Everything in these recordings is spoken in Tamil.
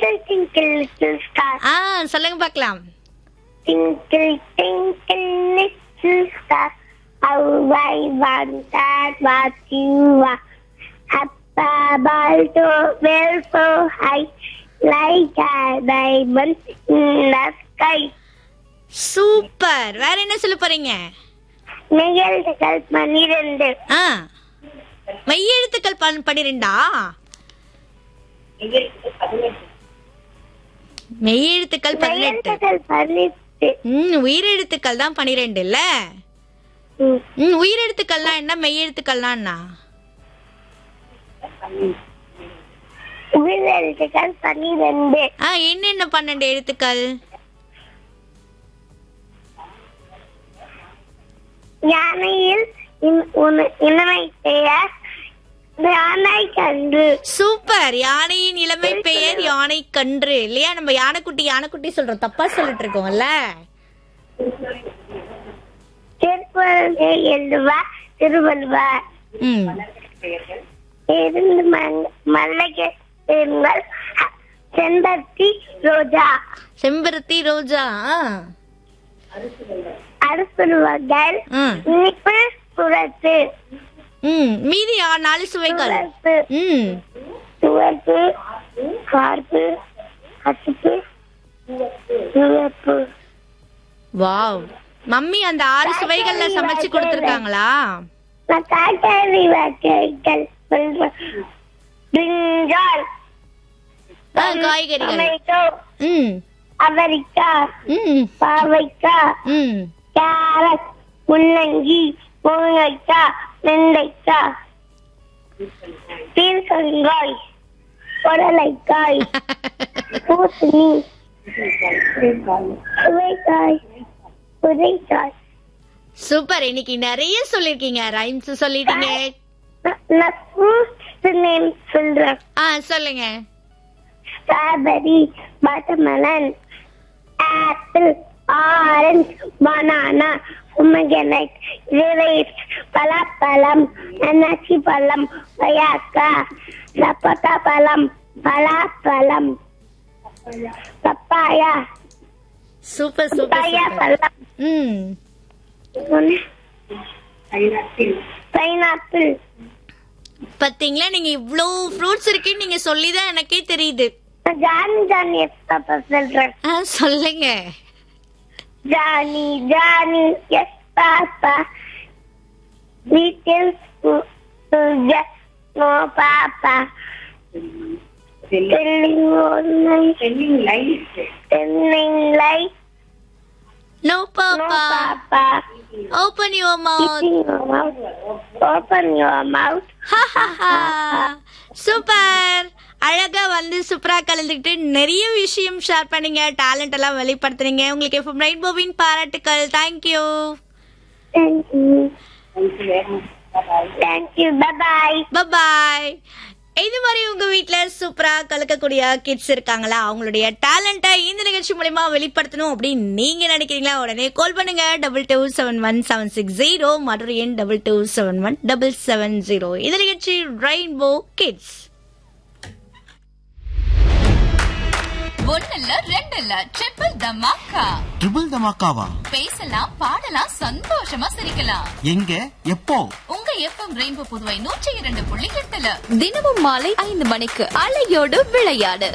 Twinkle, twinkle, little star. ஆ சொல்லுங்க பார்க்கலாம் Twinkle, twinkle, little star. How I wonder what you are. Up above the world so high, like a diamond in the sky. Super வேற என்ன சொல்ல போறீங்க நிகழ்ச்சிகள் பன்னிரண்டு ஆ மெய்யெழுத்துக்கள் பன் பன்னிரெண்டா மெய்யெழுத்துக்கள் பதினெட்டு நிகழ்ச்சிகள் பன்னிரண்டு ம் உயிரெழுத்துக்கள் தான் பன்னிரெண்டு இல்ல ம். ம் உயிரெழுத்துக்கள்லாம் என்ன மெய்யெழுத்துக்கள்லாம் என்ன உயிரெழுத்துக்கள் பன்னிரண்டு ஆ என்னென்ன பன்னெண்டு எழுத்துக்கள் யானையில் இன்- உன- இளமை பெயர் யானை கன்று சூப்பர் யானையின் இளமை பெயர் யானை கன்று இல்லையா நம்ம யானைக்குட்டி யானைக்குட்டி சொல்றோம் தப்பா சொல்லிட்டு இருக்கோம்ல திருக்குறளை எழுதுவார் திருவள்ளுவர் ம் இருந்து மல்லிகை பெண்கள் செம்பருத்தி ரோஜா செம்பருத்தி ரோஜா அரசுவர்கள் ம் இனிப்பு புறத்து ம் மீதி ஆ- நாலு சுவைகள் சுவர்ப்பு ம் சுவர்ப்பு கார்ப்பு கசுப்பு சிவப்பு வாவ் மம்மி அந்த ஆறு சுவைகள்ல சமைச்சு கொடுத்துருக்காங்களா நான் காய்கறி வகைகள் சொல்றேன் பிரிஞ்சால் ஆ, காய்கறிகள் டொமேட்டோ ம் அவரைக்காய் ம் பாவைக்காய் ம் கேரட் முள்ளங்கி முருங்கைக்காய் வெண்டைக்காய் பீர்க்கங்காய் புடலைக்காய் பூசணி சுவைக்காய் புதைக்காய் சூப்பர் இன்னைக்கு நிறைய சொல்லிருக்கீங்க ரைம்ஸ் சொல்லிட்டீங்க நான்- நான் ஃப்ரூட்ஸ் நேம் சொல்றேன் ஆ சொல்லுங்க strawberry watermelon apple orange banana உமகனட் கிரேப்ஸ் பலாப்பழம் அன்னாச்சி பழம் கொய்யாக்கா சப்போட்டா பழம் பலாப்பழம் papaya super super papaya super பழம் ம் பைனாப்பிள் பாத்தீங்களா நீங்க இவ்ளோ ஃப்ரூட்ஸ் இருக்குன்னு நீங்க சொல்லிதான் எனக்கே தெரியுது ஜானி ஜானி எப்ப சொல்றேன் ஆ சொல்லுங்க Johnny, Johnny, yes, Papa. Little just no Papa. Telling all night, Telling lies. telling lies, no no papa Papa. Open your mouth Keeping your mouth, open your mouth. Super அழகா வந்து சூப்பரா கலந்துக்கிட்டு நிறைய விஷயம் ஷேர் பண்ணீங்க டேலண்ட் எல்லாம் வெளிப்படுத்துறீங்க உங்களுக்கு இப்போ ரெயின்போவின் பாராட்டுக்கள் thank you Thank you. Thank you very much. Bye-bye. Thank you. Bye bye. Bye இது மாதிரி உங்க வீட்ல சூப்பரா கலக்கக்கூடிய கிட்ஸ் இருக்காங்களா அவங்களுடைய டேலண்ட்டை இந்த நிகழ்ச்சி மூலயமா வெளிப்படுத்தணும் அப்படின்னு நீங்க நினைக்கிறீங்களா உடனே கால் பண்ணுங்க double two seven one seven six zero மற்றொரு எண் double two seven one double seven zero இந்த நிகழ்ச்சி ரெயின்போ கிட்ஸ் ஒண்ணுல ரெண்டு இல்ல ட்ரிபிள் தமாக்கா ட்ரிபிள் தமாக்காவா பேசலாம் பாடலாம் சந்தோஷமா சிரிக்கலாம் எங்க எப்போ உங்க எஃப்எம் ரெயின்போ புதுவை நூற்றி இரண்டு புள்ளி எட்டுல தினமும் மாலை ஐந்து மணிக்கு அலையோடு விளையாடு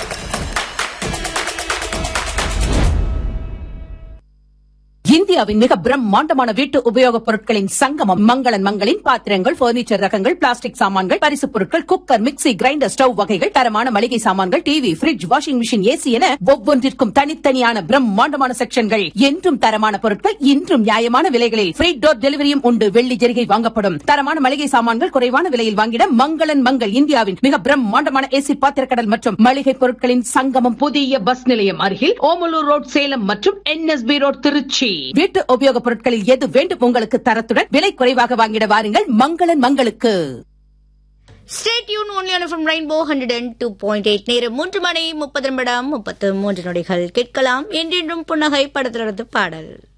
இந்தியாவின் மிக பிரம்மாண்டமான வீட்டு உபயோகப் பொருட்களின் சங்கமம் மங்களன் மங்களின் பாத்திரங்கள் பர்னிச்சர் ரகங்கள் பிளாஸ்டிக் சாமான்கள் பரிசுப் பொருட்கள் குக்கர் மிக்ஸி கிரைண்டர் ஸ்டவ் வகைகள் தரமான மளிகை சாமான்கள் TV fridge washing machine AC என ஒவ்வொன்றிற்கும் தனித்தனியான பிரம்மாண்டமான செக்ஷன்கள் என்றும் தரமான பொருட்கள் இன்றும் நியாயமான விலைகளில் ஃப்ரீ டோர் டெலிவரியும் உண்டு வெள்ளி ஜெரிகை வாங்கப்படும் தரமான மளிகை சாமான்கள் குறைவான விலையில் வாங்கிட மங்களன் மங்கள் இந்தியாவின் மிக பிரம்மாண்டமான ஏசி பாத்திரக்கடல் மற்றும் மளிகை பொருட்களின் சங்கமம் புதிய பஸ் நிலையம் அருகில் ஓமலூர் ரோட் சேலம் மற்றும் என்எஸ்பி ரோட் திருச்சி வீட்டு உபயோகப் பொருட்களில் எது வேண்டும் உங்களுக்கு தரத்துடன் விலை குறைவாக வாங்கிட வாருங்கள் மங்களன் மங்களுக்கு ஸ்டேட் யூன் only on from Rainbow hundred and two point eight நேரம் மூன்று மணி முப்பது நிமிடம் முப்பத்து மூன்று நொடிகள் கேட்கலாம் என்றென்றும் புன்னகை படத்திலிருந்து பாடல்